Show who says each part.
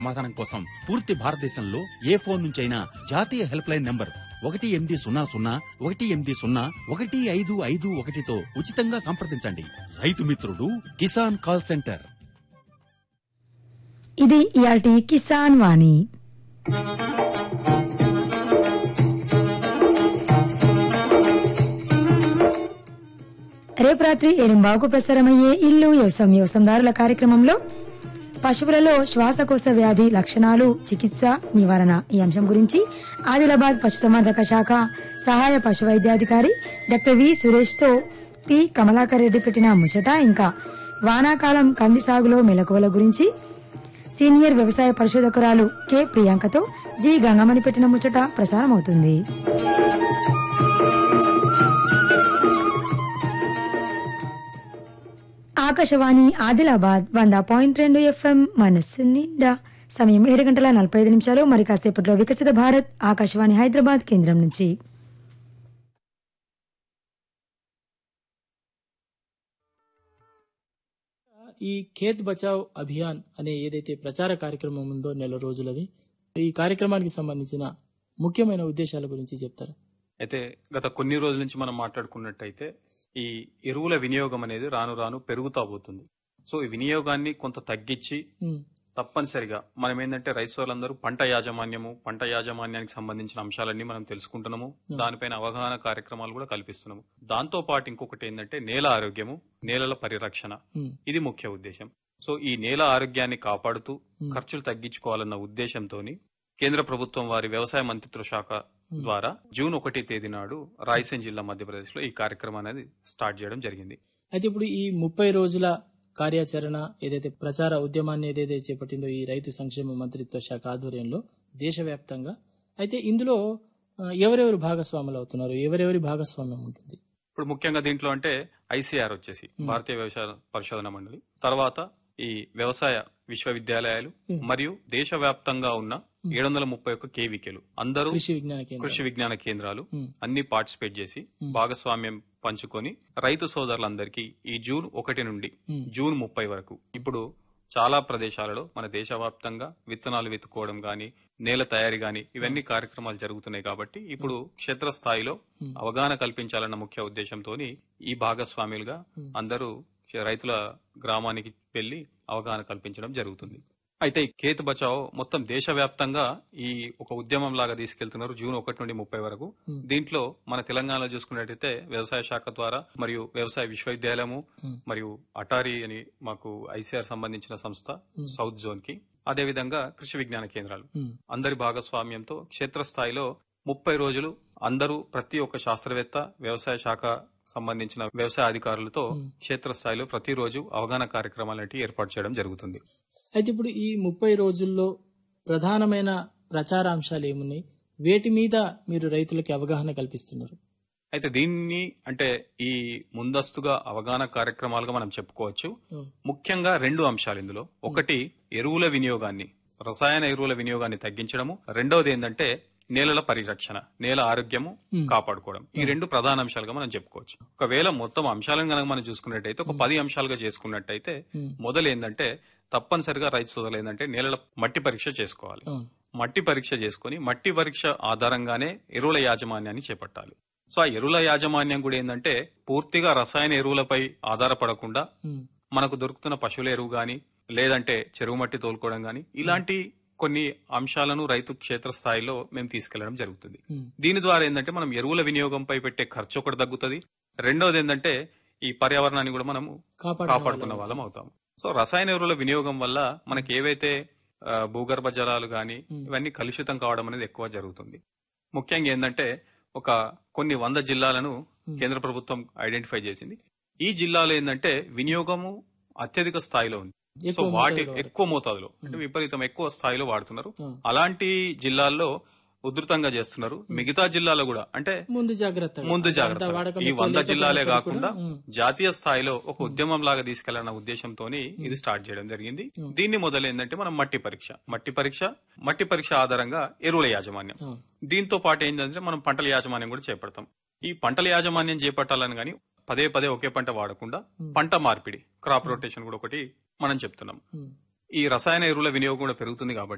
Speaker 1: సమాధానం కోసం పూర్తి భారతదేశంలో ఏ ఫోన్ నుంచైనా జాతీయ హెల్ప్ లైన్ నంబర్ ఒకటి ఎనిమిది సున్నా సున్నా ఒకటి ఎనిమిది సున్నా ఒకటి ఐదు ఐదు ఒకటితో ఉచితంగా సంప్రదించండి రైతు మిత్రుడు కిసాన్ కాల్ సెంటర్
Speaker 2: ఇది ఇయాల్టి కిసాన్ వాణి రేపు రాత్రి ఎనిమిబావుకు ప్రసారమయ్యే ఇల్లు వ్యవసాయం వ్యవసాయదారుల కార్యక్రమంలో పశువులలో శ్వాసకోశ వ్యాధి లక్షణాలు చికిత్స నివారణ ఈ అంశం గురించి ఆదిలాబాద్ పశుసంవర్ధక శాఖ సహాయ పశు వైద్యాధికారి డాక్టర్ వి సురేష్ తో పి కమలాకర్ రెడ్డి పెట్టిన ముచ్చట ఇంకా వానాకాలం కంది సాగులో మెలకువల గురించి సీనియర్ వ్యవసాయ పరిశోధకురాలు కె ప్రియాంకతో జి గంగమణి పెట్టిన ముచ్చట ప్రసారమవుతుంది ఆకాశవాణి ఆదిలాబాద్ వంద పాయింట్ రెండు ఎఫ్ఎం మనస్సు నిండా సమయం ఏడు గంటల నలభై ఐదు నిమిషాలు మరి కాసేపట్లో వికసిత భారత్ ఆకాశవాణి హైదరాబాద్ కేంద్రం నుంచి
Speaker 3: ఈ ఖేత్ బచావ్ అభియాన్ అనే ఏదైతే ప్రచార కార్యక్రమం ఉందో నెల రోజులది ఈ కార్యక్రమానికి సంబంధించిన ముఖ్యమైన ఉద్దేశాల గురించి చెప్తారా
Speaker 4: అయితే గత కొన్ని రోజుల నుంచి మనం మాట్లాడుకున్నట్టయితే ఈ ఎరువుల వినియోగం అనేది రాను రాను పెరుగుతా పోతుంది సో ఈ వినియోగాన్ని కొంత తగ్గించి
Speaker 3: ఉమ్,
Speaker 4: తప్పనిసరిగా మనం ఏంటంటే రైతులందరూ పంట యాజమాన్యము పంట యాజమాన్యానికి సంబంధించిన అంశాలన్నీ మనం తెలుసుకుంటున్నాము దానిపైన అవగాహన కార్యక్రమాలు కూడా కల్పిస్తున్నాము దాంతో పాటు ఇంకొకటి ఏంటంటే నేల ఆరోగ్యము నేలల పరిరక్షణ
Speaker 3: ఉమ్,
Speaker 4: ఇది ముఖ్య ఉద్దేశం సో ఈ నేల ఆరోగ్యాన్ని కాపాడుతూ ఖర్చులు తగ్గించుకోవాలన్న ఉద్దేశంతోని కేంద్ర ప్రభుత్వం వారి వ్యవసాయ మంత్రిత్వ శాఖ ద్వారా జూన్ ఒకటి తేదీ నాడు రాయసేన్ జిల్లా మధ్యప్రదేశ్ లో ఈ కార్యక్రమం అనేది స్టార్ట్ చేయడం జరిగింది
Speaker 3: అయితే ఇప్పుడు ఈ ముప్పై రోజుల కార్యాచరణ ఏదైతే ప్రచార ఉద్యమాన్ని ఏదైతే చేపట్టిందో ఈ రైతు సంక్షేమ మంత్రిత్వ శాఖ ఆధ్వర్యంలో దేశవ్యాప్తంగా అయితే ఇందులో ఆ, ఎవరెవరు భాగస్వాములు అవుతున్నారు ఎవరెవరి భాగస్వామ్యం ఉంటుంది
Speaker 4: ఇప్పుడు ముఖ్యంగా దీంట్లో అంటే ఐసీఆర్ వచ్చేసి భారతీయ వ్యవసాయ పరిశోధన మండలి తర్వాత ఈ వ్యవసాయ విశ్వవిద్యాలయాలు మరియు దేశవ్యాప్తంగా ఉన్న ఏడు వందల ముప్పై ఒక్క కేవీకేలు అందరూ
Speaker 3: కృషి విజ్ఞాన కేంద్రం
Speaker 4: కృషి విజ్ఞాన కేంద్రాలు
Speaker 3: ఉమ్.
Speaker 4: అన్ని పార్టిసిపేట్ చేసి భాగస్వామ్యం పంచుకొని రైతు సోదరులందరికీ ఈ జూన్ ఒకటి నుండి
Speaker 3: ఉమ్.
Speaker 4: జూన్ ముప్పై వరకు ఇప్పుడు చాలా ప్రదేశాలలో మన దేశవ్యాప్తంగా విత్తనాలు వెతుక్కోవడం గాని నేల తయారీ గాని ఇవన్నీ కార్యక్రమాలు జరుగుతున్నాయి కాబట్టి ఇప్పుడు క్షేత్రస్థాయిలో అవగాహన కల్పించాలన్న ముఖ్య ఉద్దేశంతో ఈ భాగస్వాములుగా అందరూ రైతుల గ్రామానికి వెళ్లి అవగాహన కల్పించడం జరుగుతుంది అయితే ఈ కేత్ బచావ్ మొత్తం దేశవ్యాప్తంగా ఈ ఒక ఉద్యమం లాగా తీసుకెళ్తున్నారు జూన్ ఒకటి నుండి ముప్పై వరకు దీంట్లో మన తెలంగాణలో చూసుకున్నట్టయితే వ్యవసాయ శాఖ ద్వారా మరియు వ్యవసాయ విశ్వవిద్యాలయము మరియు అటారీ అని మాకు ఐసీఆర్ సంబంధించిన సంస్థ సౌత్ జోన్ కి అదే విధంగా కృషి విజ్ఞాన కేంద్రాలు
Speaker 3: ఉమ్,
Speaker 4: అందరి భాగస్వామ్యంతో క్షేత్రస్థాయిలో ముప్పై రోజులు అందరూ ప్రతి ఒక్క శాస్త్రవేత్త వ్యవసాయ శాఖ సంబంధించిన వ్యవసాయ అధికారులతో క్షేత్రస్థాయిలో ప్రతిరోజు అవగాహన కార్యక్రమాలు ఏర్పాటు చేయడం జరుగుతుంది
Speaker 3: అయితే ఇప్పుడు ఈ ముప్పై రోజుల్లో ప్రధానమైన ప్రచార అంశాలు ఏమున్నాయి వేటి మీద మీరు రైతులకి అవగాహన కల్పిస్తున్నారు
Speaker 4: అయితే దీన్ని అంటే ఈ ముందస్తుగా అవగాహన కార్యక్రమాలుగా మనం చెప్పుకోవచ్చు
Speaker 3: ఉమ్,
Speaker 4: ముఖ్యంగా రెండు అంశాలు ఇందులో ఒకటి ఎరువుల వినియోగాన్ని రసాయన ఎరువుల వినియోగాన్ని తగ్గించడము రెండవది ఏంటంటే నేలల పరిరక్షణ నేల ఆరోగ్యము కాపాడుకోవడం ఈ రెండు ప్రధాన అంశాలుగా మనం చెప్పుకోవచ్చు ఒకవేళ మొత్తం అంశాలను కనుక మనం చూసుకున్నట్టయితే ఒక పది అంశాలుగా చేసుకున్నట్టయితే మొదలు ఏంటంటే తప్పనిసరిగా రైతు సోదరులు ఏంటంటే నేలల మట్టి పరీక్ష చేసుకోవాలి
Speaker 3: ఉమ్,
Speaker 4: మట్టి పరీక్ష చేసుకుని మట్టి పరీక్ష ఆధారంగానే ఎరువుల యాజమాన్యాన్ని చేపట్టాలి సో ఆ ఎరువుల యాజమాన్యం కూడా ఏంటంటే పూర్తిగా రసాయన ఎరువులపై ఆధారపడకుండా
Speaker 3: ఉమ్,
Speaker 4: మనకు దొరుకుతున్న పశువుల ఎరువు గాని లేదంటే చెరువు మట్టి తోలుకోవడం గాని ఇలాంటి కొన్ని అంశాలను రైతు క్షేత్ర స్థాయిలో మేము తీసుకెళ్లడం జరుగుతుంది
Speaker 3: ఉమ్,
Speaker 4: దీని ద్వారా ఏంటంటే మనం ఎరువుల వినియోగంపై పెట్టే ఖర్చు ఒకటి తగ్గుతుంది రెండవది ఏంటంటే ఈ పర్యావరణాన్ని కూడా మనము
Speaker 3: కాపాడడం
Speaker 4: కాపాడుకున్న వాళ్ళం అవుతాం సో రసాయన ఎరువుల వినియోగం వల్ల మనకి ఏవైతే ఆ, భూగర్భ జలాలు గాని ఇవన్నీ కలుషితం కావడం అనేది ఎక్కువ జరుగుతుంది ముఖ్యంగా ఏంటంటే ఒక కొన్ని వంద జిల్లాలను కేంద్ర ప్రభుత్వం ఐడెంటిఫై చేసింది ఈ జిల్లాలో ఏంటంటే వినియోగము అత్యధిక స్థాయిలో ఉంది సో
Speaker 3: ఎక్కువ
Speaker 4: వాటి
Speaker 3: మోతాదులో
Speaker 4: ఎక్కువ మోతాదులో అంటే విపరీతం ఎక్కువ స్థాయిలో వాడుతున్నారు
Speaker 3: ఉమ్.
Speaker 4: అలాంటి జిల్లాల్లో ఉధృతంగా చేస్తున్నారు మిగతా జిల్లాలో కూడా అంటే
Speaker 3: ముందు జాగ్రత్త
Speaker 4: ముందు జాగ్రత్త ఈ వంద జిల్లాలే కాకుండా జాతీయ స్థాయిలో ఒక ఉద్యమం లాగా తీసుకెళ్లన్న ఉద్దేశంతో ఇది స్టార్ట్ చేయడం జరిగింది దీన్ని మొదలు ఏంటంటే మనం మట్టి పరీక్ష మట్టి పరీక్ష మట్టి పరీక్ష ఆధారంగా ఎరువుల యాజమాన్యం దీంతో పాటు ఏంటంటే మనం పంటల యాజమాన్యం కూడా చేపడతాం ఈ పంటల యాజమాన్యం చేపట్టాలని గాని పదే పదే ఒకే పంట వాడకుండా పంట మార్పిడి క్రాప్ రొటేషన్ కూడా ఒకటి మనం చెప్తున్నాం ఈ రసాయన ఎరువుల వినియోగం కూడా పెరుగుతుంది కాబట్టి